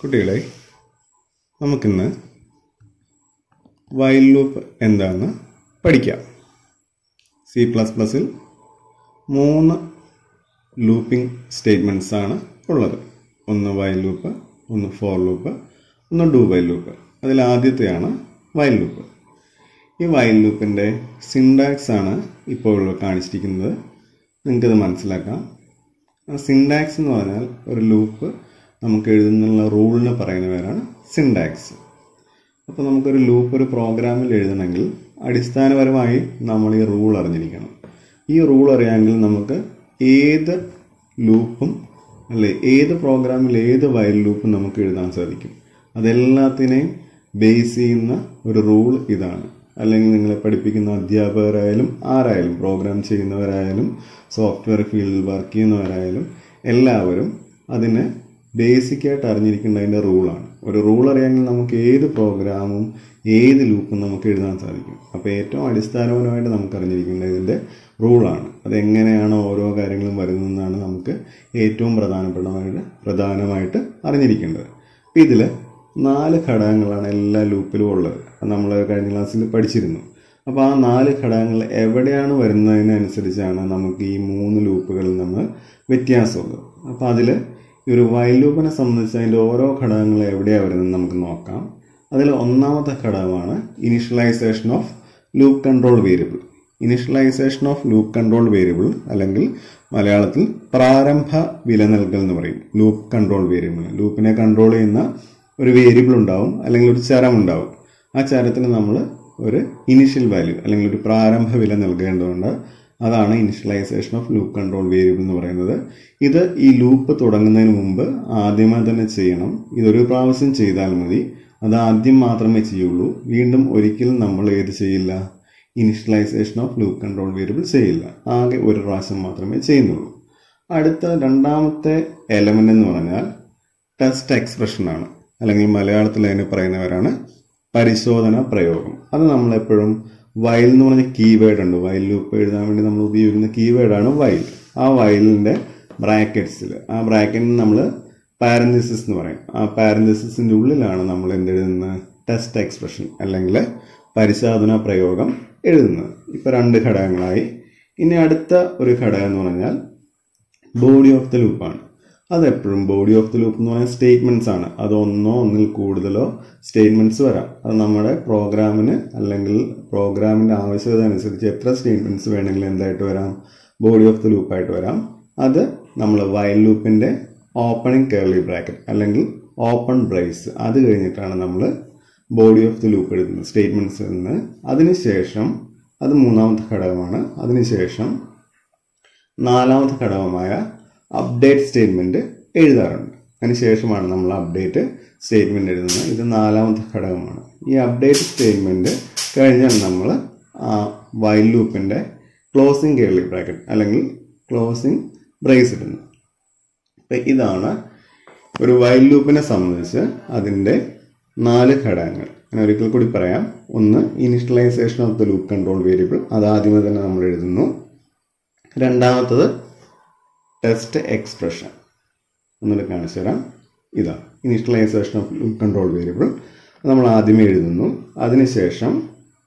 കുട്ടികളെ നമുക്കിന്ന് while loop എന്താണെന്ന് പഠിക്കാം സി പ്ലസ് പ്ലസിൽ മൂന്ന് ലൂപ്പിംഗ് സ്റ്റേറ്റ്മെൻറ്റ്സ് ആണ് ഉള്ളത് ഒന്ന് വൈൽ ലൂപ്പ് ഒന്ന് ഫോർ ലൂപ്പ് ഒന്ന് ഡു വൈൽ ലൂപ്പ് അതിൽ ആദ്യത്തെയാണ് വൈൽ ലൂപ്പ് ഈ വൈൽ ലൂപ്പിൻ്റെ സിൻഡാക്സ് ആണ് ഇപ്പോൾ കാണിച്ചിരിക്കുന്നത് നിങ്ങൾക്കത് മനസ്സിലാക്കാം സിൻഡാക്സ് എന്ന് പറഞ്ഞാൽ ഒരു ലൂപ്പ് നമുക്ക് എഴുതുന്നുള്ള റൂളിന് പറയുന്ന പേരാണ് സിൻഡാക്സ് അപ്പോൾ നമുക്കൊരു ലൂപ്പ് ഒരു പ്രോഗ്രാമിൽ എഴുതണമെങ്കിൽ അടിസ്ഥാനപരമായി നമ്മൾ ഈ റൂൾ അറിഞ്ഞിരിക്കണം ഈ റൂൾ അറിയാമെങ്കിൽ നമുക്ക് ഏത് ലൂപ്പും അല്ലെ ഏത് പ്രോഗ്രാമിൽ ഏത് വയൽ ലൂപ്പും നമുക്ക് എഴുതാൻ സാധിക്കും അതെല്ലാത്തിനെയും ബേസ് ചെയ്യുന്ന ഒരു റൂൾ ഇതാണ് അല്ലെങ്കിൽ നിങ്ങളെ പഠിപ്പിക്കുന്ന അധ്യാപകരായാലും ആരായാലും പ്രോഗ്രാം ചെയ്യുന്നവരായാലും സോഫ്റ്റ്വെയർ ഫീൽഡിൽ വർക്ക് ചെയ്യുന്നവരായാലും എല്ലാവരും അതിനെ ബേസിക്കായിട്ട് അറിഞ്ഞിരിക്കേണ്ട അതിൻ്റെ റൂളാണ് ഒരു റൂൾ അറിയാമെങ്കിൽ നമുക്ക് ഏത് പ്രോഗ്രാമും ഏത് ലൂപ്പും നമുക്ക് എഴുതാൻ സാധിക്കും അപ്പോൾ ഏറ്റവും അടിസ്ഥാനപരമായിട്ട് നമുക്ക് അറിഞ്ഞിരിക്കേണ്ട ഇതിൻ്റെ റൂളാണ് അതെങ്ങനെയാണ് ഓരോ കാര്യങ്ങളും വരുന്നതെന്നാണ് നമുക്ക് ഏറ്റവും പ്രധാനപ്പെട്ടമായിട്ട് പ്രധാനമായിട്ട് അറിഞ്ഞിരിക്കേണ്ടത് അപ്പം ഇതിൽ നാല് ഘടകങ്ങളാണ് എല്ലാ ലൂപ്പിലും ഉള്ളത് അത് നമ്മൾ കഴിഞ്ഞ ക്ലാസ്സിൽ പഠിച്ചിരുന്നു അപ്പോൾ ആ നാല് ഘടകങ്ങൾ എവിടെയാണ് വരുന്നതിനനുസരിച്ചാണ് നമുക്ക് ഈ മൂന്ന് ലൂപ്പുകളിൽ നമ്മൾ വ്യത്യാസമുള്ളത് അപ്പോൾ അതിൽ ഈ ഒരു വൈൽ ലൂപ്പിനെ സംബന്ധിച്ച് അതിൻ്റെ ഓരോ ഘടകങ്ങൾ എവിടെയാണ് വരുന്നത് നമുക്ക് നോക്കാം അതിൽ ഒന്നാമത്തെ ഘടകമാണ് initialization of loop control variable initialization of loop control variable അല്ലെങ്കിൽ മലയാളത്തിൽ പ്രാരംഭ വില നൽകൽ എന്ന് പറയും ലൂപ്പ് കൺട്രോൾ വേരിയബിൾ ലൂപ്പിനെ കൺട്രോൾ ചെയ്യുന്ന ഒരു വേരിയബിൾ ഉണ്ടാവും അല്ലെങ്കിൽ ഒരു ചരം ഉണ്ടാവും ആ ചരത്തിന് നമ്മൾ ഒരു ഇനിഷ്യൽ വാല്യൂ അല്ലെങ്കിൽ ഒരു പ്രാരംഭ വില നൽകേണ്ടതുണ്ട് അതാണ് initialization of loop control variable എന്ന് പറയുന്നത് ഇത് ഈ ലൂപ്പ് തുടങ്ങുന്നതിന് മുമ്പ് ആദ്യമായി തന്നെ ചെയ്യണം ഇതൊരു പ്രാവശ്യം ചെയ്താൽ മതി അത് ആദ്യം മാത്രമേ ചെയ്യുള്ളൂ വീണ്ടും ഒരിക്കലും നമ്മൾ ഏത് ചെയ്യില്ല initialization of loop control variable ചെയ്യില്ല ആകെ ഒരു പ്രാവശ്യം മാത്രമേ ചെയ്യുന്നുള്ളൂ അടുത്ത രണ്ടാമത്തെ എലമെന്റ് എന്ന് പറഞ്ഞാൽ ടെസ്റ്റ് എക്സ്പ്രഷൻ ആണ് അല്ലെങ്കിൽ മലയാളത്തിൽ അതിന് പറയുന്നവരാണ് പരിശോധന പ്രയോഗം അത് നമ്മളെപ്പോഴും വയൽ എന്ന് പറഞ്ഞ കീവേഡ് ഉണ്ട് വയൽ ലൂപ്പ് എഴുതാൻ വേണ്ടി നമ്മൾ ഉപയോഗിക്കുന്ന കീവേഡാണ് വയൽ ആ വയലിൻ്റെ ബ്രാക്കറ്റ്സിൽ ആ ബ്രാക്കറ്റിൽ നമ്മൾ പാരന്തിസിസ് എന്ന് പറയും ആ പാരന്തിസിസിൻ്റെ ഉള്ളിലാണ് നമ്മൾ എന്തെഴുതുന്നത് ടെസ്റ്റ് എക്സ്പ്രഷൻ അല്ലെങ്കിൽ പരിശോധന പ്രയോഗം എഴുതുന്നത് ഇപ്പോൾ രണ്ട് ഘടകങ്ങളായി ഇനി അടുത്ത ഒരു ഘടകം എന്ന് പറഞ്ഞാൽ ബോഡി ഓഫ് ദ ലൂപ്പാണ് അതെപ്പോഴും ബോഡി ഓഫ് ദി ലൂപ്പ് എന്ന് പറയുന്ന സ്റ്റേറ്റ്മെന്റ്സ് ആണ് അത് ഒന്നോ ഒന്നിൽ കൂടുതലോ സ്റ്റേറ്റ്മെന്റ്സ് വരാം അത് നമ്മുടെ പ്രോഗ്രാമിന് അല്ലെങ്കിൽ പ്രോഗ്രാമിന്റെ ആവശ്യകത അനുസരിച്ച് എത്ര സ്റ്റേറ്റ്മെന്റ്സ് വേണമെങ്കിലും എന്തായിട്ട് വരാം ബോഡി ഓഫ് ദി ലൂപ്പായിട്ട് വരാം അത് നമ്മൾ വയൽ ലൂപ്പിന്റെ ഓപ്പണിംഗ് കേർലി ബ്രാക്കറ്റ് അല്ലെങ്കിൽ ഓപ്പൺ ബ്രേസ് അത് കഴിഞ്ഞിട്ടാണ് നമ്മൾ ബോഡി ഓഫ് ദി ലൂപ്പ് എടുക്കുന്നത് സ്റ്റേറ്റ്മെന്റ്സ് നിന്ന് അതിനുശേഷം അത് മൂന്നാമത്തെ ഘടകമാണ് അതിനുശേഷം നാലാമത്തെ ഘടകമായ അപ്ഡേറ്റ് സ്റ്റേറ്റ്മെന്റ് എഴുതാറുണ്ട് അതിനുശേഷമാണ് നമ്മൾ അപ്ഡേറ്റ് സ്റ്റേറ്റ്മെന്റ് എഴുതുന്നത് ഇത് നാലാമത്തെ ഘടകമാണ് ഈ അപ്ഡേറ്റ് സ്റ്റേറ്റ്മെന്റ് കഴിഞ്ഞാൽ നമ്മൾ വൈൽ ലൂപ്പിന്റെ ക്ലോസിംഗ് കേർലി ബ്രാക്കറ്റ് അല്ലെങ്കിൽ ക്ലോസിംഗ് ബ്രേസ് ഇടുന്നു അപ്പം ഇതാണ് ഒരു വൈൽ ലൂപ്പിനെ സംബന്ധിച്ച് അതിൻ്റെ നാല് ഘടകങ്ങൾ ഞാൻ ഒരിക്കൽ കൂടി പറയാം ഒന്ന് initialization of the loop control variable അത് ആദ്യമേ തന്നെ നമ്മൾ എഴുതുന്നു രണ്ടാമത്തത് ടെസ്റ്റ് എക്സ്പ്രഷൻ ഒന്നുകൂടെ കാണിച്ചു തരാം ഇതാ initialization of loop control variable നമ്മൾ ആദ്യമേ എഴുതുന്നു അതിനുശേഷം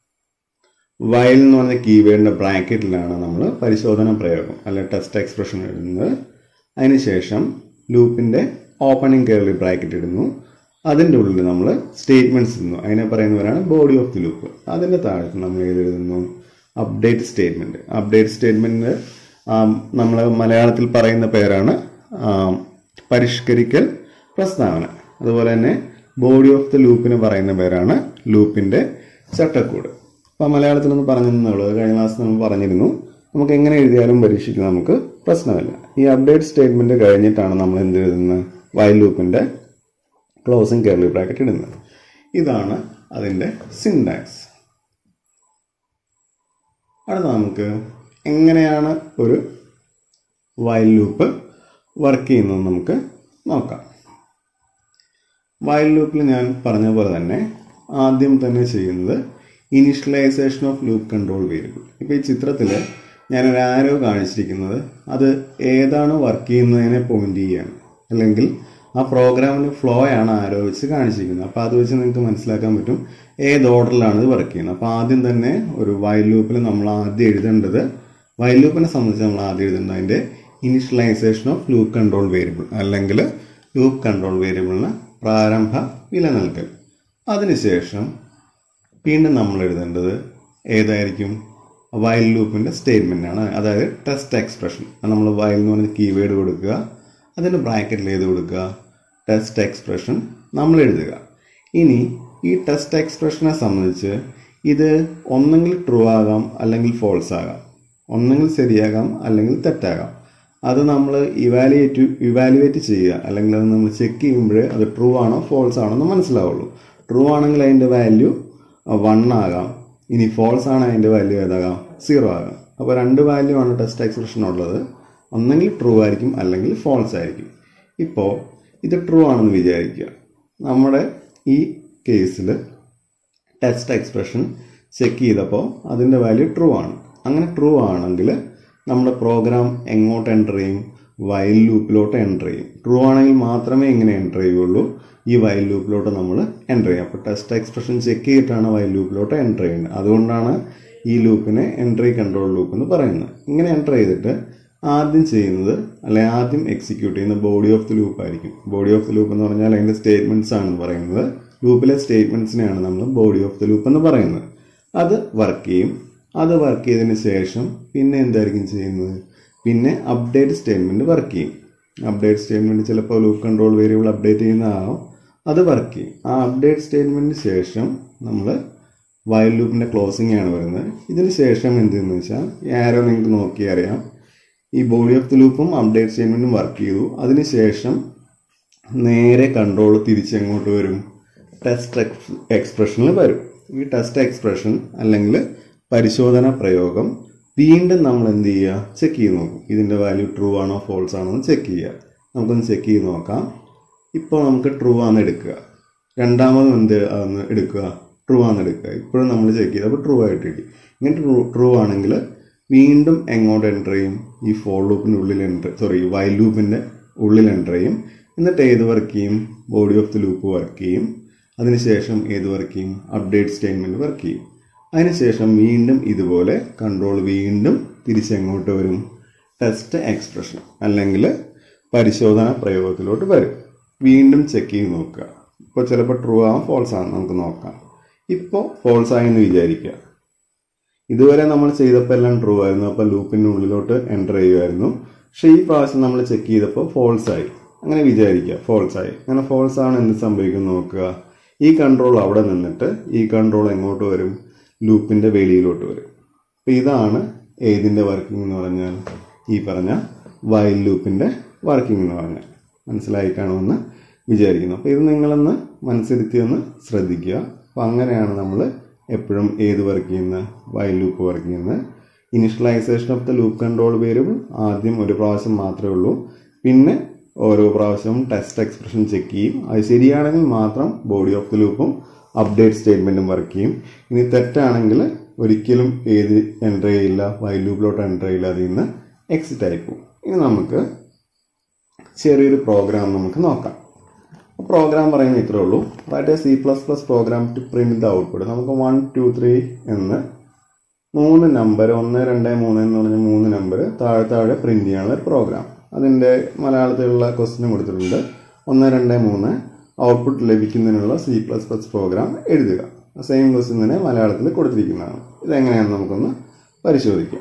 വയൽ എന്ന് പറഞ്ഞ കീവേഡിൻ്റെ ബ്രാക്കറ്റിലാണ് നമ്മൾ പരിശോധന പ്രയോഗം അല്ലെ ടെസ്റ്റ് എക്സ്പ്രഷൻ എഴുതുന്നത് അതിനുശേഷം ലൂപ്പിൻ്റെ ഓപ്പണിംഗ് കയറി ബ്രാക്കറ്റ് ഇടുന്നു അതിൻ്റെ ഉള്ളിൽ നമ്മൾ സ്റ്റേറ്റ്മെൻറ്റ്സ് ഇടുന്നു അതിനെ പറയുന്നവരാണ് ബോഡി ഓഫ് ദി ലൂപ്പ് അതിൻ്റെ താഴത്ത് നമ്മൾ ഏത് എഴുതുന്നു അപ്ഡേറ്റ് സ്റ്റേറ്റ്മെൻറ്റ് അപ്ഡേറ്റ് സ്റ്റേറ്റ്മെൻറ്റ് നമ്മൾ മലയാളത്തിൽ പറയുന്ന പേരാണ് പരിഷ്കരിക്കൽ പ്രസ്താവന അതുപോലെ തന്നെ ബോഡി ഓഫ് ദി ലൂപ്പിന് പറയുന്ന പേരാണ് ലൂപ്പിൻ്റെ ചട്ടക്കൂട് അപ്പോൾ മലയാളത്തിലൊന്ന് പറഞ്ഞിരുന്നുള്ളൂ കഴിഞ്ഞ ക്ലാസ് നമ്മൾ പറഞ്ഞിരുന്നു നമുക്ക് എങ്ങനെ എഴുതിയാലും പരീക്ഷിക്കും നമുക്ക് പ്രശ്നമില്ല ഈ അപ്ഡേറ്റ് സ്റ്റേറ്റ്മെന്റ് കഴിഞ്ഞിട്ടാണ് നമ്മൾ എന്ത് എഴുതുന്നത് വൈൽ ലൂപ്പിന്റെ ക്ലോസിംഗ് കേർലി ബ്രാക്കറ്റ് ഇടുന്നത് ഇതാണ് അതിൻ്റെ സിൻഡാക്സ് അടുത്ത നമുക്ക് എങ്ങനെയാണ് ഒരു വൈൽ ലൂപ്പ് വർക്ക് ചെയ്യുന്നത് നമുക്ക് നോക്കാം വൈൽ ലൂപ്പിൽ ഞാൻ പറഞ്ഞ പോലെ തന്നെ ആദ്യം തന്നെ ചെയ്യുന്നത് initialization of loop control variable ഇപ്പോൾ ഈ ചിത്രത്തിൽ ഞാനൊരു ആരോ കാണിച്ചിരിക്കുന്നത് അത് ഏതാണ് വർക്ക് ചെയ്യുന്നതിനെ പോയിന്റ് ചെയ്യാണ് അല്ലെങ്കിൽ ആ പ്രോഗ്രാമിൻ്റെ ഫ്ലോ ആണ് ആരോ വെച്ച് കാണിച്ചിരിക്കുന്നത് അപ്പോൾ അത് വെച്ച് നിങ്ങൾക്ക് മനസ്സിലാക്കാൻ പറ്റും ഏത് ഓർഡറിലാണ് ഇത് വർക്ക് ചെയ്യുന്നത് അപ്പോൾ ആദ്യം തന്നെ ഒരു വൈൽ ലൂപ്പിൽ നമ്മൾ ആദ്യം എഴുതേണ്ടത് വൈൽ ലൂപ്പിനെ സംബന്ധിച്ച് നമ്മൾ ആദ്യം എഴുതേണ്ടത് അതിൻ്റെ initialization of loop control variable അല്ലെങ്കിൽ ലൂപ്പ് കൺട്രോൾ വേരിയബിളിന് പ്രാരംഭ വില നൽകൽ അതിനുശേഷം വീണ്ടും നമ്മൾ എഴുതേണ്ടത് ഏതായിരിക്കും വയൽ ലൂപ്പിൻ്റെ സ്റ്റേറ്റ്മെൻ്റ് ആണ് അതായത് ടെസ്റ്റ് എക്സ്പ്രഷൻ നമ്മൾ വയൽ എന്ന് പറഞ്ഞ കീവേഡ് കൊടുക്കുക അതിൻ്റെ ബ്രാക്കറ്റിൽ എഴുതി കൊടുക്കുക ടെസ്റ്റ് എക്സ്പ്രഷൻ നമ്മൾ എഴുതുക ഇനി ഈ ടെസ്റ്റ് എക്സ്പ്രഷനെ സംബന്ധിച്ച് ഇത് ഒന്നെങ്കിൽ ട്രൂ ആകാം അല്ലെങ്കിൽ ഫോൾസ് ആകാം ഒന്നെങ്കിൽ ശരിയാകാം അല്ലെങ്കിൽ തെറ്റാകാം അത് നമ്മൾ ഇവാലുവേറ്റ് ഇവാലുവേറ്റ് ചെയ്യുക അല്ലെങ്കിൽ അത് നമ്മൾ ചെക്ക് ചെയ്യുമ്പോൾ അത് ട്രൂ ആണോ ഫോൾസ് ആണോ എന്ന് മനസ്സിലാവുള്ളൂ ട്രൂ ആണെങ്കിൽ അതിൻ്റെ വാല്യൂ വൺ ആകാം ഇനി ഫോൾസ് ആണ് അതിൻ്റെ വാല്യൂ ഏതാകാം സീറോ ആകാം അപ്പോൾ രണ്ട് വാല്യൂ ആണ് ടെസ്റ്റ് എക്സ്പ്രഷൻ ഉള്ളത് ഒന്നെങ്കിൽ ട്രൂ ആയിരിക്കും അല്ലെങ്കിൽ ഫോൾസ് ആയിരിക്കും ഇപ്പോൾ ഇത് ട്രൂ ആണെന്ന് വിചാരിക്കുക നമ്മുടെ ഈ കേസിൽ ടെസ്റ്റ് എക്സ്പ്രഷൻ ചെക്ക് ചെയ്തപ്പോൾ അതിൻ്റെ വാല്യൂ ട്രൂ ആണ് അങ്ങനെ ട്രൂ ആണെങ്കിൽ നമ്മുടെ പ്രോഗ്രാം എങ്ങോട്ട് എൻ്റർ ചെയ്യും വൈൽ ലൂപ്പിലോട്ട് എൻ്റർ ചെയ്യും ട്രൂ ആണെങ്കിൽ മാത്രമേ ഇങ്ങനെ എൻ്റർ ചെയ്യുള്ളൂ ഈ വൈൽ ലൂപ്പിലോട്ട് നമ്മൾ എൻ്റർ ചെയ്യും അപ്പോൾ ടെസ്റ്റ് എക്സ്പ്രഷൻ ചെക്ക് ചെയ്തിട്ടാണ് വൈൽ ലൂപ്പിലോട്ട് എൻ്റർ ചെയ്യുന്നത് അതുകൊണ്ടാണ് ഈ ലൂപ്പിനെ എൻട്രി കൺട്രോൾ ലൂപ്പ് എന്ന് പറയുന്നത് ഇങ്ങനെ എൻ്റർ ചെയ്തിട്ട് ആദ്യം ചെയ്യുന്നത് അല്ലെ ആദ്യം എക്സിക്യൂട്ട് ചെയ്യുന്ന ബോഡി ഓഫ് ദി ലൂപ്പ് ആയിരിക്കും ബോഡി ഓഫ് ദി ലൂപ്പ് എന്ന് പറഞ്ഞാൽ അതിൻ്റെ സ്റ്റേറ്റ്മെൻറ്റ്സ് ആണെന്ന് പറയുന്നത് ലൂപ്പിലെ സ്റ്റേറ്റ്മെൻറ്റ്സിനെയാണ് നമ്മൾ ബോഡി ഓഫ് ദി ലൂപ്പ് എന്ന് പറയുന്നത് അത് വർക്ക് ചെയ്യും അത് വർക്ക് ചെയ്തതിന് ശേഷം പിന്നെ എന്തായിരിക്കും ചെയ്യുന്നത് പിന്നെ അപ്ഡേറ്റ് സ്റ്റേറ്റ്മെൻറ്റ് വർക്ക് ചെയ്യും അപ്ഡേറ്റ് സ്റ്റേറ്റ്മെൻറ്റ് ചിലപ്പോൾ ലൂപ്പ് കൺട്രോൾ വേരിയബിൾ അപ്ഡേറ്റ് ചെയ്യുന്നതാണോ അത് വർക്ക് ചെയ്യും ആ അപ്ഡേറ്റ് സ്റ്റേറ്റ്മെൻറ്റിന് ശേഷം നമ്മൾ വയൽ ലൂപ്പിൻ്റെ ക്ലോസിംഗ് ആണ് വരുന്നത് ഇതിന് ശേഷം എന്തെന്ന് വെച്ചാൽ ആരോ നിങ്ങൾക്ക് നോക്കി അറിയാം ഈ ബോഡി ഓഫ് ദി ലൂപ്പും അപ്ഡേറ്റ് സ്റ്റേറ്റ്മെൻറ്റും വർക്ക് ചെയ്തു അതിനുശേഷം നേരെ കൺട്രോൾ തിരിച്ചെങ്ങോട്ട് വരും ടെസ്റ്റ് എക്സ്പ്രഷനിൽ വരും ഈ ടെസ്റ്റ് എക്സ്പ്രഷൻ അല്ലെങ്കിൽ പരിശോധന പ്രയോഗം വീണ്ടും നമ്മൾ എന്ത് ചെയ്യുക ചെക്ക് ചെയ്ത് നോക്കും ഇതിൻ്റെ വാല്യൂ ട്രൂ ആണോ ഫോൾസ് ആണോ എന്ന് ചെക്ക് ചെയ്യുക നമുക്കൊന്ന് ചെക്ക് ചെയ്ത് നോക്കാം ഇപ്പോൾ നമുക്ക് ട്രൂ ആണെന്ന് എടുക്കുക രണ്ടാമതും എന്ത് ആണെന്ന് എടുക്കുക ട്രൂ ആണെന്ന് എടുക്കുക ഇപ്പോഴും നമ്മൾ ചെക്ക് ചെയ്തപ്പോൾ ട്രൂ ആയിട്ട് കിട്ടി ഇങ്ങനെ ട്രൂ ട്രൂ ആണെങ്കിൽ വീണ്ടും എങ്ങോട്ട് എൻ്റർ ചെയ്യും ഈ ഫോർ ലൂപ്പിൻ്റെ ഉള്ളിൽ എൻ്റർ സോറി വൈൽ ലൂപ്പിൻ്റെ ഉള്ളിൽ എൻ്റർ ചെയ്യും എന്നിട്ട് ഏത് വർക്ക് ചെയ്യും body of the loop work ചെയ്യും അതിനുശേഷം ഏത് വർക്ക് ചെയ്യും അപ്ഡേറ്റ് സ്റ്റേറ്റ്മെൻറ്റ് വർക്ക് ചെയ്യും അതിനുശേഷം വീണ്ടും ഇതുപോലെ കൺട്രോൾ വീണ്ടും തിരിച്ചെങ്ങോട്ട് വരും ടെസ്റ്റ് എക്സ്പ്രഷൻ അല്ലെങ്കിൽ പരിശോധന പ്രയോഗത്തിലോട്ട് വരും വീണ്ടും ചെക്ക് ചെയ്ത് നോക്കുക ഇപ്പോൾ ചിലപ്പോൾ ട്രൂ ആവാം ഫോൾസ് ആവും നമുക്ക് നോക്കാം ഇപ്പോൾ ഫോൾസ് ആയെന്ന് വിചാരിക്കുക ഇതുവരെ നമ്മൾ ചെയ്തപ്പോൾ എല്ലാം ട്രൂ ആയിരുന്നു അപ്പോൾ ലൂപ്പിൻ്റെ ഉള്ളിലോട്ട് എൻ്റർ ചെയ്യുമായിരുന്നു പക്ഷേ ഈ പ്രാവശ്യം നമ്മൾ ചെക്ക് ചെയ്തപ്പോൾ ഫോൾസ് ആയി അങ്ങനെ വിചാരിക്കുക ഫോൾസ് ആയി അങ്ങനെ ഫോൾസ് ആണ് എന്ത് സംഭവിക്കും നോക്കുക ഈ കൺട്രോൾ അവിടെ നിന്നിട്ട് ഈ കൺട്രോൾ എങ്ങോട്ട് വരും ലൂപ്പിൻ്റെ വെളിയിലോട്ട് വരും അപ്പോൾ ഇതാണ് ഏതിൻ്റെ വർക്കിംഗ് എന്ന് പറഞ്ഞാൽ ഈ പറഞ്ഞ വൈൽ ലൂപ്പിൻ്റെ വർക്കിംഗ് എന്ന് പറഞ്ഞാൽ മനസ്സിലായി കാണുമെന്ന് വിചാരിക്കുന്നു അപ്പോൾ ഇത് നിങ്ങളൊന്ന് മനസ്സിരുത്തി ഒന്ന് ശ്രദ്ധിക്കുക അപ്പോൾ അങ്ങനെയാണ് നമ്മൾ എപ്പോഴും ഏത് വർക്ക് ചെയ്യുന്ന വൈൽ ലൂപ്പ് വർക്ക് ചെയ്യുന്നത് initialization of the loop control variable ആദ്യം ഒരു പ്രാവശ്യം മാത്രമേ ഉള്ളൂ പിന്നെ ഓരോ പ്രാവശ്യവും ടെസ്റ്റ് എക്സ്പ്രഷൻ ചെക്ക് ചെയ്യും അത് ശരിയാണെങ്കിൽ മാത്രം ബോഡി ഓഫ് ദി ലൂപ്പും അപ്ഡേറ്റ് സ്റ്റേറ്റ്മെൻറ്റും വർക്ക് ചെയ്യും ഇനി തെറ്റാണെങ്കിൽ ഒരിക്കലും ഏത് എൻ്റർ ചെയ്യില്ല വൈൽ ലൂപ്പിലോട്ട് എൻ്റർ ചെയ്യില്ല അതിൽ നിന്ന് എക്സിറ്റ് ആയി പോകും ഇനി നമുക്ക് ചെറിയൊരു പ്രോഗ്രാം നമുക്ക് നോക്കാം പ്രോഗ്രാം പറയുന്നത് ഇത്രേ ഉള്ളൂ write a C plus plus program to print the output നമുക്ക് വൺ ടു ത്രീ എന്ന് മൂന്ന് നമ്പർ ഒന്ന് രണ്ട് മൂന്ന് എന്ന് പറഞ്ഞ മൂന്ന് നമ്പർ താഴെ താഴെ പ്രിന്റ് ചെയ്യാനുള്ള ഒരു പ്രോഗ്രാം അതിൻ്റെ മലയാളത്തിലുള്ള ക്വസ്റ്റിനും കൊടുത്തിട്ടുണ്ട് ഒന്ന് രണ്ട് മൂന്ന് ഔട്ട്പുട്ട് ലഭിക്കുന്നതിനുള്ള സി പ്ലസ് പ്ലസ് പ്രോഗ്രാം എഴുതുക സെയിം ക്വസ്റ്റ്യൻ തന്നെ മലയാളത്തിൽ കൊടുത്തിരിക്കുന്നതാണ് ഇതെങ്ങനെയാണെന്ന് നമുക്കൊന്ന് പരിശോധിക്കാം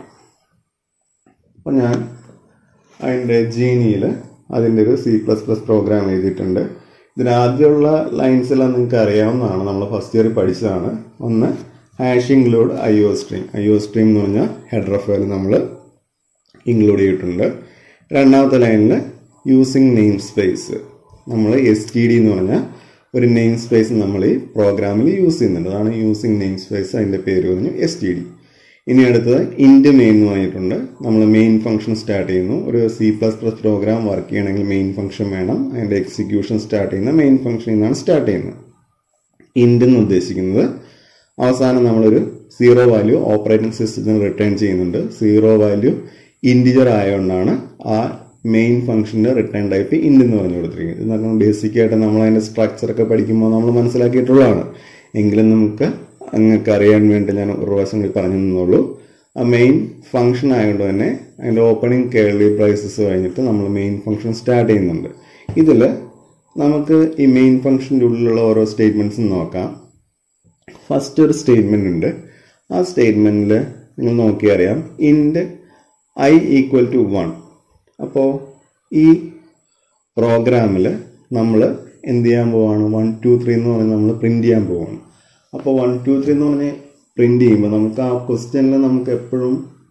അപ്പോൾ ഞാൻ അതിൻ്റെ ജീനിയിൽ അതിൻ്റെ ഒരു സി പ്ലസ് പ്ലസ് പ്രോഗ്രാം എഴുതിയിട്ടുണ്ട് ഇതിനാദ്യമുള്ള ലൈൻസെല്ലാം നിങ്ങൾക്ക് അറിയാവുന്നതാണ് നമ്മൾ ഫസ്റ്റ് ഇയർ പഠിച്ചതാണ് ഒന്ന് hash include I O stream I O stream എന്ന് പറഞ്ഞാൽ ഹെഡർ ഫയൽ നമ്മൾ ഇൻക്ലൂഡ് ചെയ്തിട്ടുണ്ട് രണ്ടാമത്തെ ലൈനിൽ യൂസിങ് നെയിം സ്പേസ് നമ്മൾ എസ് ടി ഡി എന്ന് പറഞ്ഞാൽ ഒരു നെയിം സ്പേസ് നമ്മൾ ഈ പ്രോഗ്രാമിൽ യൂസ് ചെയ്യുന്നുണ്ട് അതാണ് യൂസിങ് നെയിം സ്പേസ് അതിൻ്റെ പേര് പറഞ്ഞു എസ് ടി ഡി ഇനി അടുത്തത് ഇൻഡ് മെയിൻ എന്ന് പറഞ്ഞിട്ടുണ്ട് നമ്മൾ മെയിൻ ഫംഗ്ഷൻ സ്റ്റാർട്ട് ചെയ്യുന്നു ഒരു C plus plus program work ചെയ്യണമെങ്കിൽ മെയിൻ ഫംഗ്ഷൻ വേണം അതിൻ്റെ എക്സിക്യൂഷൻ സ്റ്റാർട്ട് ചെയ്യുന്ന മെയിൻ ഫംഗ്ഷനിൽ നിന്നാണ് സ്റ്റാർട്ട് ചെയ്യുന്നത് ഇൻഡ് എന്ന് ഉദ്ദേശിക്കുന്നത് അവസാനം നമ്മളൊരു സീറോ വാല്യൂ ഓപ്പറേറ്റിംഗ് സിസ്റ്റത്തിന് റിട്ടേൺ ചെയ്യുന്നുണ്ട് സീറോ വാല്യൂ ഇൻഡിജർ ആയതുകൊണ്ടാണ് ആ മെയിൻ ഫംഗ്ഷൻ്റെ റിട്ടേൺ ടൈപ്പ് ഇൻഡ് എന്ന് പറഞ്ഞു കൊടുത്തിരിക്കുന്നത് ഇത് നമുക്ക് ബേസിക് ആയിട്ട് നമ്മൾ അതിൻ്റെ സ്ട്രക്ചറൊക്കെ പഠിക്കുമ്പോൾ നമ്മൾ മനസ്സിലാക്കിയിട്ടുള്ളതാണ് എങ്കിലും നമുക്ക് അങ്ങക്ക് അറിയാൻ വേണ്ടി ഞാൻ ഒരു പ്രാവശ്യം കൂടി പറഞ്ഞു തന്നുള്ളൂ ആ മെയിൻ ഫംഗ്ഷൻ ആയതുകൊണ്ട് തന്നെ അതിൻ്റെ ഓപ്പണിംഗ് കേളി പ്രൈസസ് കഴിഞ്ഞിട്ട് നമ്മൾ മെയിൻ ഫംഗ്ഷൻ സ്റ്റാർട്ട് ചെയ്യുന്നുണ്ട് ഇതിൽ നമുക്ക് ഈ മെയിൻ ഫംഗ്ഷൻ്റെ ഉള്ളിലുള്ള ഓരോ സ്റ്റേറ്റ്മെൻറ്റ്സും നോക്കാം ഫസ്റ്റ് ഒരു സ്റ്റേറ്റ്മെൻ്റ് ഉണ്ട് ആ സ്റ്റേറ്റ്മെൻറ്റിൽ നിങ്ങൾ നോക്കി അറിയാം ഇൻഡ് ഐ ഈക്വൽ ടു വൺ അപ്പോൾ ഈ പ്രോഗ്രാമിൽ നമ്മൾ എന്ത് ചെയ്യാൻ പോവാണ് വൺ ടു ത്രീ എന്ന് പറഞ്ഞ് നമ്മൾ പ്രിൻ്റ് ചെയ്യാൻ പോവാണ് അപ്പോൾ വൺ ടു ത്രീ എന്ന് പറഞ്ഞ് പ്രിൻ്റ് ചെയ്യുമ്പോൾ നമുക്ക് ആ ക്വസ്റ്റ്യനിൽ നമുക്ക് എപ്പോഴും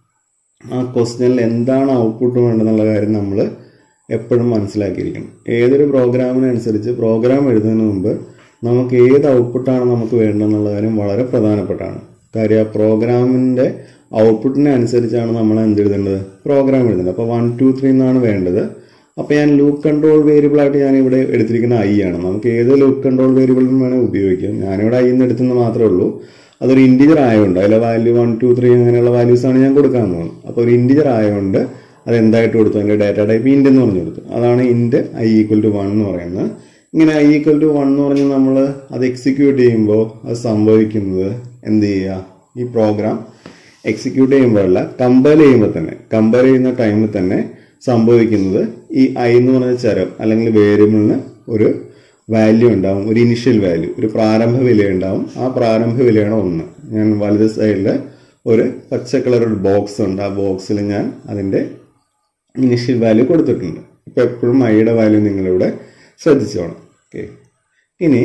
ആ ക്വസ്റ്റ്യനിൽ എന്താണ് ഔട്ട്പുട്ട് വേണ്ടതെന്നുള്ള കാര്യം നമ്മൾ എപ്പോഴും മനസ്സിലാക്കിയിരിക്കണം ഏതൊരു പ്രോഗ്രാമിനനുസരിച്ച് പ്രോഗ്രാം എഴുതുന്നതിന് മുമ്പ് നമുക്ക് ഏത് ഔട്ട്പുട്ടാണ് നമുക്ക് വേണ്ടതെന്നുള്ള കാര്യം വളരെ പ്രധാനപ്പെട്ടാണ് കാര്യം ആ പ്രോഗ്രാമിൻ്റെ ഔട്ട്പുട്ടിനെ അനുസരിച്ചാണ് നമ്മൾ എന്ത് എഴുതേണ്ടത് പ്രോഗ്രാം എഴുതേണ്ടത് അപ്പോൾ വൺ ടു ത്രീ എന്നാണ് വേണ്ടത് അപ്പോൾ ഞാൻ ലൂപ്പ് കൺട്രോൾ വേരിയബിൾ ആയിട്ട് ഞാൻ ഇവിടെ എടുത്തിരിക്കുന്ന ഐ ആണ് നമുക്ക് ഏത് ലൂപ്പ് കൺട്രോൾ വേരിയബിളും വേണേൽ ഉപയോഗിക്കാം ഞാനിവിടെ ഐ എന്ന് എടുത്തെന്ന് മാത്രമേ ഉള്ളൂ അതൊരു ഇൻറ്റിജർ ആയതുകൊണ്ട് അതിലെ വാല്യൂ വൺ ടു ത്രീ അങ്ങനെയുള്ള വാല്യൂസ് ആണ് ഞാൻ കൊടുക്കാൻ പോകുന്നത് അപ്പോൾ ഒരു ഇൻറ്റിജർ ആയതുകൊണ്ട് അത് എന്തായിട്ട് കൊടുത്തു അതിൻ്റെ ഡാറ്റ ടൈപ്പ് ഇൻറ്റ് എന്ന് പറഞ്ഞു കൊടുത്തു അതാണ് int I equal to one എന്ന് പറയുന്നത് ഇങ്ങനെ ഐ ഈക്വൽ ടു വൺ എന്ന് പറഞ്ഞ് നമ്മൾ അത് എക്സിക്യൂട്ട് ചെയ്യുമ്പോൾ അത് സംഭവിക്കുന്നത് എന്ത് ചെയ്യുക ഈ പ്രോഗ്രാം എക്സിക്യൂട്ട് ചെയ്യുമ്പോഴല്ല കമ്പയർ ചെയ്യുമ്പോൾ തന്നെ കമ്പയർ ചെയ്യുന്ന ടൈമിൽ തന്നെ സംഭവിക്കുന്നത് ഈ ഐ എന്ന് പറഞ്ഞ ചരം അല്ലെങ്കിൽ വേരിയബിളിന് ഒരു വാല്യൂ ഉണ്ടാവും ഒരു ഇനിഷ്യൽ വാല്യൂ ഒരു പ്രാരംഭ വില ഉണ്ടാവും ആ പ്രാരംഭ വിലയാണ് ഒന്ന് ഞാൻ വലത് സൈഡിൽ ഒരു പച്ച കളർ ഒരു ബോക്സ് ഉണ്ട് ആ ബോക്സിൽ ഞാൻ അതിൻ്റെ ഇനിഷ്യൽ വാല്യൂ കൊടുത്തിട്ടുണ്ട് ഇപ്പം എപ്പോഴും ഐയുടെ വാല്യൂ നിങ്ങളിവിടെ ശ്രദ്ധിച്ചോണം ഓക്കെ ഇനി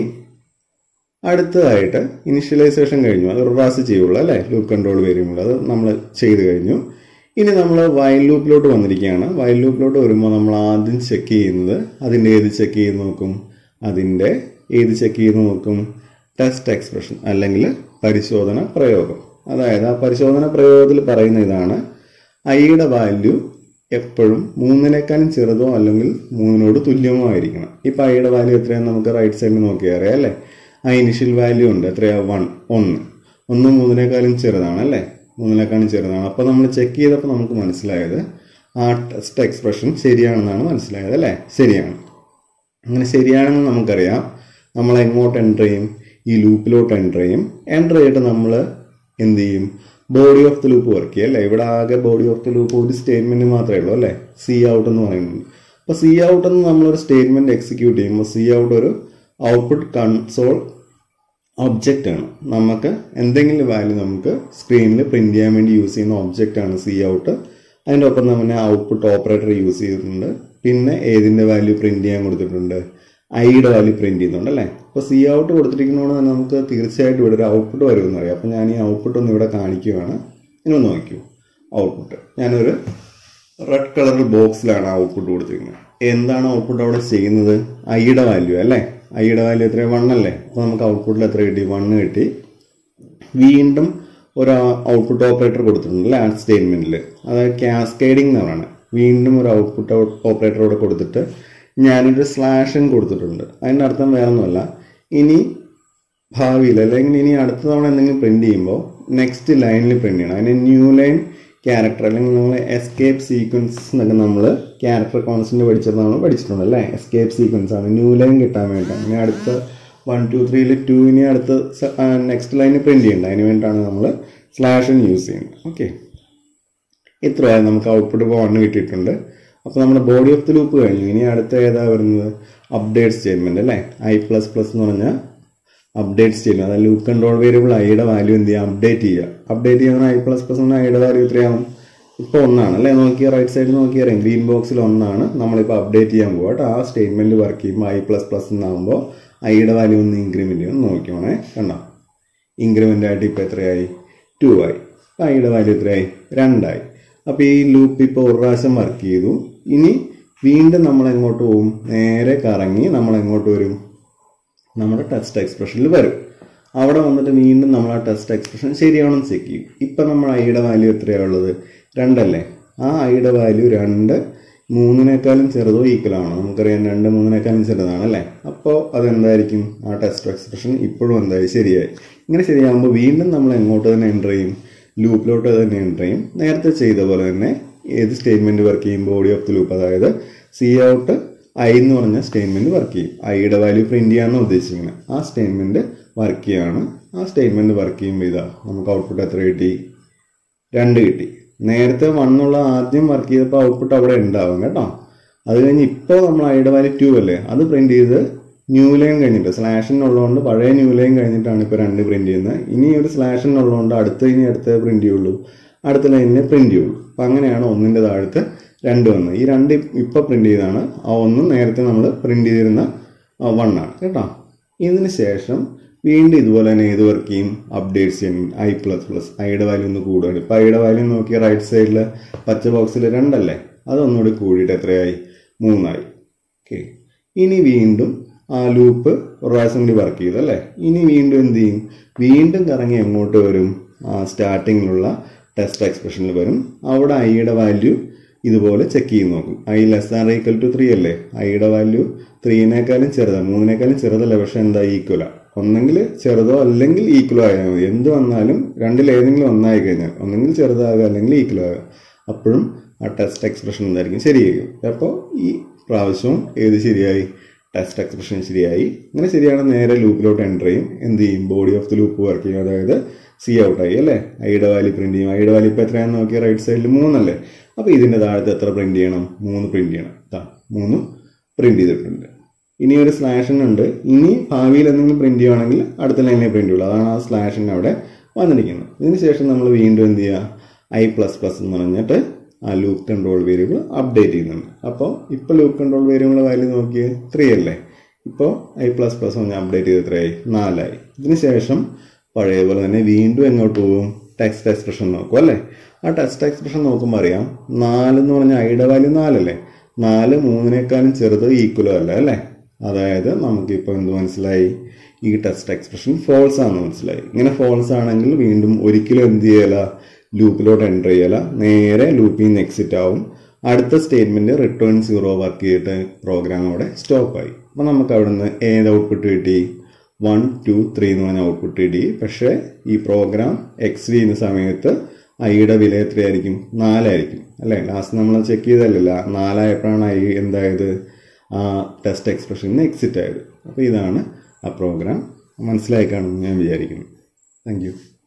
അടുത്തതായിട്ട് ഇനിഷ്യലൈസേഷൻ കഴിഞ്ഞു അത് റിവേഴ്സ് ചെയ്യുള്ളൂ അല്ലേ ലൂപ്പ് കൺട്രോൾ വേരിയബിൾ അത് നമ്മൾ ചെയ്ത് കഴിഞ്ഞു ഇനി നമ്മൾ വയൽ ലൂപ്പിലോട്ട് വന്നിരിക്കുകയാണ് വയൽ ലൂപ്പിലോട്ട് വരുമ്പോൾ നമ്മൾ ആദ്യം ചെക്ക് ചെയ്യുന്നത് അതിൻ്റെ ഏത് ചെക്ക് ചെയ്ത് നോക്കും അതിൻ്റെ ഏത് ചെക്ക് ചെയ്ത് നോക്കും ടെസ്റ്റ് എക്സ്പ്രഷൻ അല്ലെങ്കിൽ പരിശോധന പ്രയോഗം അതായത് ആ പരിശോധന പ്രയോഗത്തിൽ പറയുന്ന ഇതാണ് ഐയുടെ വാല്യൂ എപ്പോഴും മൂന്നിനേക്കാളും ചെറുതോ അല്ലെങ്കിൽ മൂന്നിനോട് തുല്യമോ ആയിരിക്കണം ഇപ്പം ഐയുടെ വാല്യൂ എത്രയാണെന്ന് നമുക്ക് റൈറ്റ് സൈഡിൽ നോക്കിയാൽ അറിയാം അല്ലേ ആ ഇനിഷ്യൽ വാല്യൂ ഉണ്ട് എത്രയാ വൺ ഒന്ന് ഒന്ന് മൂന്നിനേക്കാളും ചെറുതാണ് അല്ലേ മൂന്നിനേക്കാളും ചെറുതാണ് അപ്പോൾ നമ്മൾ ചെക്ക് ചെയ്തപ്പോൾ നമുക്ക് മനസ്സിലായത് ആ ടെസ്റ്റ് എക്സ്പ്രഷൻ ശരിയാണെന്നാണ് മനസ്സിലായത് അല്ലേ ശരിയാണ് അങ്ങനെ ശരിയാണെന്ന് നമുക്കറിയാം നമ്മൾ എങ്ങോട്ട് എൻ്റർ ചെയ്യും ഈ ലൂപ്പിലോട്ട് എൻ്റർ ചെയ്യും എൻ്റർ ചെയ്തിട്ട് നമ്മൾ എന്ത് ചെയ്യും body of the loop work ചെയ്യും അല്ലേ ഇവിടെ ആകെ ബോഡി ഓഫ് ദ ലൂപ്പ് ഒരു സ്റ്റേറ്റ്മെൻറ്റ് മാത്രമേ ഉള്ളൂ അല്ലേ സി ഔട്ട് എന്ന് പറയുന്നത് അപ്പോൾ സി ഔട്ട് എന്ന് നമ്മളൊരു സ്റ്റേറ്റ്മെൻറ്റ് എക്സിക്യൂട്ട് ചെയ്യുമ്പോൾ സി ഔട്ട് ഒരു ഔട്ട്പുട്ട് കൺസോൾ ഒബ്ജക്റ്റ് ആണ് നമുക്ക് എന്തെങ്കിലും വാല്യൂ നമുക്ക് സ്ക്രീനിൽ പ്രിന്റ് ചെയ്യാൻ വേണ്ടി യൂസ് ചെയ്യുന്ന ഒബ്ജക്റ്റ് ആണ് സി ഔട്ട് അതിൻ്റെ ഒപ്പം തന്നെ ഔട്ട്പുട്ട് ഓപ്പറേറ്റർ യൂസ് ചെയ്തിട്ടുണ്ട് പിന്നെ ഏതിൻ്റെ വാല്യൂ പ്രിന്റ് ചെയ്യാൻ കൊടുത്തിട്ടുണ്ട് ഐയുടെ വാല്യൂ പ്രിന്റ് ചെയ്യുന്നുണ്ട് അല്ലേ അപ്പോൾ സി ഔട്ട് കൊടുത്തിരിക്കുന്നതുകൊണ്ട് തന്നെ നമുക്ക് തീർച്ചയായിട്ടും ഇവിടെ ഒരു ഔട്ട്പുട്ട് വരുമെന്ന് അറിയാം അപ്പോൾ ഞാൻ ഈ ഔട്ട്പുട്ട് ഒന്ന് ഇവിടെ കാണിക്കുകയാണ് ഇനി ഒന്ന് നോക്കൂ ഔട്ട്പുട്ട് ഞാനൊരു റെഡ് കളർ ബോക്സിലാണ് ഔട്ട്പുട്ട് കൊടുത്തിരിക്കുന്നത് എന്താണ് ഔട്ട്പുട്ട് അവിടെ ചെയ്യുന്നത് ഐയുടെ വാല്യൂ അല്ലേ ഐയുടെ വാല്യൂ എത്ര വൺ അല്ലേ അപ്പോൾ നമുക്ക് ഔട്ട്പുട്ടിൽ എത്ര കിട്ടി വണ്ണ് കിട്ടി വീണ്ടും ഒരു ഔട്ട്പുട്ട് ഓപ്പറേറ്റർ കൊടുത്തിട്ടുണ്ട് അല്ലേ ആ സ്റ്റേറ്റ്മെൻറ്റിൽ അതായത് കാസ്കേഡിംഗ് എന്ന് പറയുന്നത് വീണ്ടും ഒരു ഔട്ട്പുട്ട് ഓപ്പറേറ്റർ ഇവിടെ കൊടുത്തിട്ട് ഞാനൊരു സ്ലാഷൻ കൊടുത്തിട്ടുണ്ട് അതിൻ്റെ അർത്ഥം വേറെ ഒന്നുമല്ല ഇനി ഭാവിയിൽ അല്ലെങ്കിൽ ഇനി അടുത്ത തവണ എന്തെങ്കിലും പ്രിന്റ് ചെയ്യുമ്പോൾ നെക്സ്റ്റ് ലൈനിൽ പ്രിന്റ് ചെയ്യണം അതിന് ന്യൂ ലൈൻ ക്യാരക്ടർ അല്ലെങ്കിൽ നമ്മൾ എസ്കേപ്പ് സീക്വൻസ് എന്നൊക്കെ നമ്മൾ ക്യാരക്ടർ കോൺസ്റ്റന്റ് പഠിച്ചത് നമ്മൾ പഠിച്ചിട്ടുണ്ട് അല്ലേ എസ്കേപ്പ് സീക്വൻസ് ആണ് ന്യൂ ലൈൻ കിട്ടാൻ വേണ്ടി ഇനി അടുത്ത വൺ ടു ത്രീയിൽ ടു ഇനി അടുത്ത നെക്സ്റ്റ് ലൈനിൽ പ്രിന്റ് ചെയ്യേണ്ട അതിന് വേണ്ടിയിട്ടാണ് നമ്മൾ സ്ലാഷൻ യൂസ് ചെയ്യുന്നത് ഓക്കെ ഇത്രയായി നമുക്ക് ഔട്ട്പുട്ട് വണ്ണ് കിട്ടിയിട്ടുണ്ട് അപ്പോൾ നമ്മുടെ ബോഡി ഓഫ് ദി ലൂപ്പ് കഴിഞ്ഞു ഇനി അടുത്ത ഏതാ വരുന്നത് അപ്ഡേറ്റ് സ്റ്റേറ്റ്മെന്റ് അല്ലേ ഐ പ്ലസ് പ്ലസ് എന്ന് പറഞ്ഞാൽ അപ്ഡേറ്റ് സ്റ്റേറ്റ്മെന്റ് അതായത് ലൂപ്പ് കൺട്രോൾ വേരിയബിൾ ഐയുടെ വാല്യൂ എന്ത് ചെയ്യുക അപ്ഡേറ്റ് ചെയ്യുക അപ്ഡേറ്റ് ചെയ്യുന്ന ഐ പ്ലസ് പ്ലസ് എന്ന ഐയുടെ വാല്യൂ എത്രയാവും ഇപ്പോൾ ഒന്നാണ് അല്ലേ നോക്കിയ റൈറ്റ് സൈഡിൽ നോക്കിയാൽ ഗ്രീൻ ബോക്സിൽ ഒന്നാണ് നമ്മളിപ്പോൾ അപ്ഡേറ്റ് ചെയ്യാൻ പോകുക കേട്ടോ ആ സ്റ്റേറ്റ്മെന്റ് വർക്ക് ചെയ്യുമ്പോൾ ഐ പ്ലസ് പ്ലസ് എന്നാകുമ്പോൾ ഐയുടെ വാല്യൂ ഒന്ന് ഇൻക്രിമെന്റ് ചെയ്യും നോക്കിയോണേ കണ്ടോ ഇൻക്രിമെന്റ് ആയിട്ട് ഇപ്പോൾ എത്രയായി ടു ആയി അപ്പോൾ ഐയുടെ വാല്യൂ എത്രയായി രണ്ടായി അപ്പോൾ ഈ ലൂപ്പ് ഇപ്പോൾ ഒരു പ്രാവശ്യം വർക്ക് ചെയ്തു ഇനി വീണ്ടും നമ്മൾ എങ്ങോട്ട് പോകും നേരെ കറങ്ങി നമ്മൾ എങ്ങോട്ട് വരും നമ്മുടെ ടെസ്റ്റ് എക്സ്പ്രഷനിൽ വരും അവിടെ വന്നിട്ട് വീണ്ടും നമ്മൾ ആ ടെസ്റ്റ് എക്സ്പ്രഷൻ ശരിയാണെന്ന് ചെക്ക് ചെയ്യും ഇപ്പം നമ്മൾ ഐയുടെ വാല്യൂ എത്രയാണ് ഉള്ളത് രണ്ടല്ലേ ആ ഐയുടെ വാല്യൂ രണ്ട് മൂന്നിനേക്കാളും ചെറുതോ ഈക്വൽ ആണ് നമുക്കറിയാം രണ്ട് മൂന്നിനേക്കാളും ചെറുതാണ് അല്ലേ അപ്പോൾ അതെന്തായിരിക്കും ആ ടെസ്റ്റ് എക്സ്പ്രഷൻ ഇപ്പോഴും എന്തായി ശരിയായി ഇങ്ങനെ ശരിയാകുമ്പോൾ വീണ്ടും നമ്മൾ എങ്ങോട്ട് തന്നെ എൻ്റർ ചെയ്യും ലൂപ്പിലോട്ട് തന്നെ എൻ്റർ ചെയ്യും നേരത്തെ ചെയ്ത പോലെ തന്നെ ഏത് സ്റ്റേറ്റ്മെന്റ് വർക്ക് ചെയ്യും ബോഡി ഓഫ് ദി ലൂപ്പ് അതായത് സി ഔട്ട് ഐ എന്ന് പറഞ്ഞ സ്റ്റേറ്റ്മെന്റ് വർക്ക് ചെയ്യും ഐയുടെ വാല്യൂ പ്രിന്റ് ചെയ്യാന്നാണ് ഉദ്ദേശിക്കുന്നത് ആ സ്റ്റേറ്റ്മെന്റ് വർക്ക് ചെയ്യാണ് ആ സ്റ്റേറ്റ്മെന്റ് വർക്ക് ചെയ്യുമ്പോൾ ഇതാ നമുക്ക് ഔട്ട്പുട്ട് എത്ര കിട്ടി രണ്ട് കിട്ടി നേരത്തെ വണ്ണുള്ള ആദ്യം വർക്ക് ചെയ്തപ്പോൾ ഔട്ട്പുട്ട് അവിടെ ഉണ്ടാവും കേട്ടോ അത് കഴിഞ്ഞ് ഇപ്പോൾ നമ്മൾ ഐയുടെ വാല്യൂ ടു അല്ലേ അത് പ്രിന്റ് ചെയ്ത് ന്യൂ ലൈൻ കഴിഞ്ഞിട്ട് സ്ലാഷിനുള്ളതുകൊണ്ട് പഴയ ന്യൂ ലൈൻ കഴിഞ്ഞിട്ടാണ് ഇപ്പോൾ രണ്ട് പ്രിന്റ് ചെയ്യുന്നത് ഇനി ഒരു സ്ലാഷിനുള്ളതുകൊണ്ട് അടുത്ത ഇനി അടുത്ത പ്രിന്റ് ചെയ്യുള്ളൂ അടുത്ത ലൈനിനെ പ്രിന്റ് ചെയ്യുള്ളൂ അപ്പം അങ്ങനെയാണ് ഒന്നിൻ്റെ താഴത്ത് രണ്ട് വന്നത് ഈ രണ്ട് ഇപ്പോൾ പ്രിന്റ് ചെയ്താണ് ആ ഒന്ന് നേരത്തെ നമ്മൾ പ്രിന്റ് ചെയ്തിരുന്ന വണ്ണാണ് കേട്ടോ ഇതിന് ശേഷം വീണ്ടും ഇതുപോലെ തന്നെ ഏത് വർക്ക് ചെയ്യും അപ്ഡേറ്റ്സ് ചെയ്യും ഐ പ്ലസ് പ്ലസ് ഐയുടെ വാല്യൂ ഒന്ന് കൂടുകയാണ് ഇപ്പം ഐയുടെ വാല്യൂ നോക്കി റൈറ്റ് സൈഡിൽ പച്ച ബോക്സിൽ രണ്ടല്ലേ അതൊന്നുകൂടി കൂടിയിട്ട് എത്രയായി മൂന്നായി ഓക്കെ ഇനി വീണ്ടും ആ ലൂപ്പ് ഒരു പ്രാവശ്യം കൂടി വർക്ക് ചെയ്തു അല്ലേ ഇനി വീണ്ടും എന്ത് ചെയ്യും വീണ്ടും കറങ്ങി എങ്ങോട്ട് വരും ആ സ്റ്റാർട്ടിങ്ങിലുള്ള ടെസ്റ്റ് എക്സ്പ്രഷനിൽ വരും അവിടെ ഐയുടെ വാല്യൂ ഇതുപോലെ ചെക്ക് ചെയ്ത് നോക്കും I less or equal to three അല്ലേ ഐയുടെ വാല്യൂ ത്രീനേക്കാളും ചെറുതാണ് മൂന്നിനേക്കാളും ചെറുതല്ല പക്ഷെ എന്താ ഈക്വലാ ഒന്നെങ്കിൽ ചെറുതോ അല്ലെങ്കിൽ ഈക്വലോ ആയാൽ മതി എന്ത് വന്നാലും രണ്ടിൽ ഏതെങ്കിലും ഒന്നായി കഴിഞ്ഞാൽ ഒന്നെങ്കിൽ ചെറുതാകുക അല്ലെങ്കിൽ ഈക്വലോ ആകുക അപ്പോഴും ആ ടെസ്റ്റ് എക്സ്പ്രഷൻ എന്തായിരിക്കും ശരിയായിരിക്കും അപ്പോൾ ഈ പ്രാവശ്യവും ഏത് ശരിയായി ടെസ്റ്റ് എക്സ്പ്രഷൻ ശരിയായി ഇങ്ങനെ ശരിയാണ് നേരെ ലൂപ്പിലോട്ട് എൻ്റർ ചെയ്യും എന്ത് ചെയ്യും body of the loop work ചെയ്യും അതായത് സി ഔട്ടായി അല്ലേ ഐയുടെ വാല്യൂ പ്രിന്റ് ചെയ്യും ഐയുടെ വാല്യൂ ഇപ്പോൾ എത്രയാണെന്ന് നോക്കിയാൽ റൈറ്റ് സൈഡിൽ മൂന്നല്ലേ അപ്പോൾ ഇതിൻ്റെ താഴത്ത് എത്ര പ്രിന്റ് ചെയ്യണം മൂന്ന് പ്രിന്റ് ചെയ്യണം ദാ മൂന്ന് പ്രിന്റ് ചെയ്തിട്ടുണ്ട് ഇനി ഒരു സ്ലാഷിന് ഉണ്ട് ഇനി ഭാവിയിൽ എന്തെങ്കിലും പ്രിന്റ് ചെയ്യുവാണെങ്കിൽ അടുത്ത ലൈനിലെ പ്രിന്റ് ചെയ്യുള്ളൂ അതാണ് ആ സ്ലാഷിന് അവിടെ വന്നിരിക്കുന്നത് ഇതിന് ശേഷം നമ്മൾ വീണ്ടും എന്ത് ചെയ്യുക ഐ പ്ലസ് പ്ലസ് എന്ന് പറഞ്ഞിട്ട് ആ ലൂപ്പ് കൺട്രോൾ വേരിയബിൾ അപ്ഡേറ്റ് ചെയ്യുന്നുണ്ട് അപ്പോൾ ഇപ്പോൾ ലൂപ്പ് കൺട്രോൾ വേരിയബിൾ വാല്യൂ നോക്കിയേ ത്രീ അല്ലേ ഇപ്പോൾ ഐ പ്ലസ് പ്ലസ് പറഞ്ഞ് അപ്ഡേറ്റ് ചെയ്ത് എത്രയായി നാലായി ഇതിന് ശേഷം പഴയ പോലെ തന്നെ വീണ്ടും എങ്ങോട്ട് പോകും ടെക്സ്റ്റ് എക്സ്പ്രഷൻ നോക്കും അല്ലേ ആ ടെക്സ്റ്റ് എക്സ്പ്രഷൻ നോക്കുമ്പോൾ അറിയാം നാല് എന്ന് പറഞ്ഞാൽ ഐയുടെ വാല്യൂ നാലല്ലേ നാല് മൂന്നിനേക്കാളും ചെറുത് ഈക്വലോ അല്ല അല്ലേ അതായത് നമുക്കിപ്പോൾ എന്ത് മനസ്സിലായി ഈ ടെസ്റ്റ് എക്സ്പ്രഷൻ ഫോൾസ് ആണെന്ന് മനസ്സിലായി ഇങ്ങനെ ഫോൾസ് ആണെങ്കിൽ വീണ്ടും ഒരിക്കലും എന്ത് ചെയ്യല ലൂപ്പിലോട്ട് എൻ്റർ ചെയ്യല നേരെ ലൂപ്പിൽ നിന്ന് എക്സിറ്റ് ആവും അടുത്ത സ്റ്റേറ്റ്മെന്റ് റിട്ടേൺ സീറോ വർക്ക് ചെയ്തിട്ട് പ്രോഗ്രാം അവിടെ സ്റ്റോപ്പായി അപ്പോൾ നമുക്ക് അവിടെ നിന്ന് ഏത് ഔട്ട്പുട്ട് കിട്ടി വൺ ടു ത്രീ എന്ന് പറഞ്ഞ ഔട്ട്പുട്ട് കിട്ടി പക്ഷേ ഈ പ്രോഗ്രാം എക്സ് ചെയ്യുന്ന സമയത്ത് ഐയുടെ വില എത്രയായിരിക്കും നാലായിരിക്കും അല്ലേ ലാസ്റ്റ് നമ്മൾ ചെക്ക് ചെയ്തല്ലല്ല നാലായപ്പോഴാണ് ഐ എന്തായത് ആ ടെസ്റ്റ് എക്സ്പ്രഷനിൽ നിന്ന് എക്സിറ്റ് ആയത് അപ്പോൾ ഇതാണ് ആ പ്രോഗ്രാം മനസ്സിലായി കാണുമെന്ന് ഞാൻ വിചാരിക്കുന്നു താങ്ക് യു